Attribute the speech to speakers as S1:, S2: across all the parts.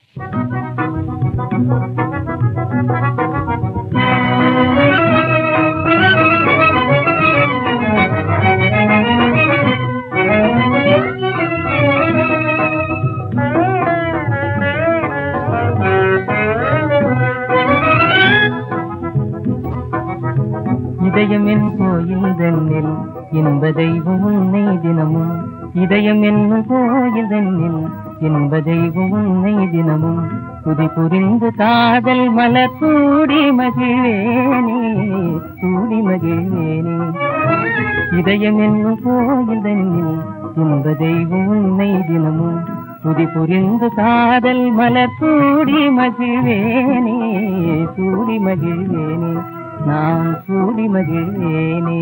S1: இதயம் என் கோயில் தன்னில் இன்ப தெய்வம் உன்னை தினமும் இதயம் என்னும் கோயில் தன்னில் இன்ப தெய்வம் உன்னை தினமும் துதி புரிந்து காதல் மலர் சூடி மகிழ்வேனே சூடி மகிழ்வேனே இதயம் என்னும் கோயில் தன்னில் இன்ப தெய்வம் உன்னை தினமும் துதி புரிந்து காதல் மலர் சூடி மகிழ்வேனே சூடி மகிழ்வேனே நான் சூடி மகிழ்வேனே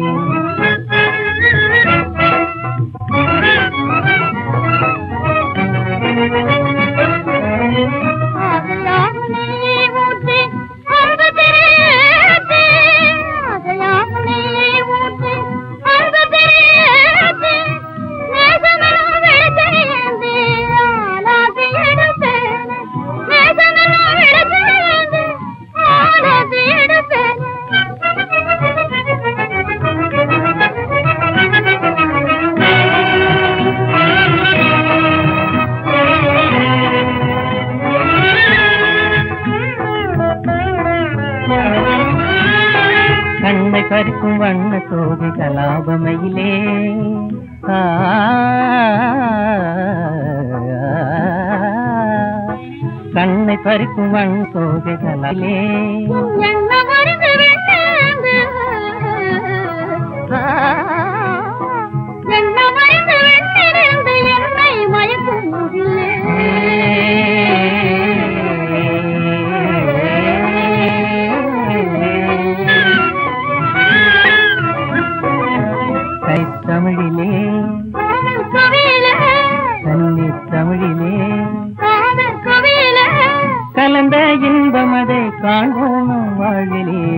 S2: ஆசையாக நீயே ஊற்றி அன்பு தெரியாதே. ஆசையாக நீயே ஊற்றி அன்பு தெரியாதே. நேசமெனும் வெளிச்செறியேந்தி ஆலாத்தி எடுப்பேனே. நேசமெனும் வெளிச்செறியேந்தி ஆலாத்தி
S1: கண்ணை பறிக்கும் வண்ண சோதி கலாபமையிலே ஆ, கண்ணை பறிக்கும் வண்ண சோதி கலாபிலே
S2: என்ன மருந்து விட்டேந்து என்ன மருந்து விட்டிருந்து என்னை மயக்கும்
S1: கை தமிழிலே
S2: காதல் கவியில
S1: தண்ணீர் தமிழிலே
S2: காதல் கவியில
S1: கலந்த இன்பமதை காண்போம் வாழ்விலே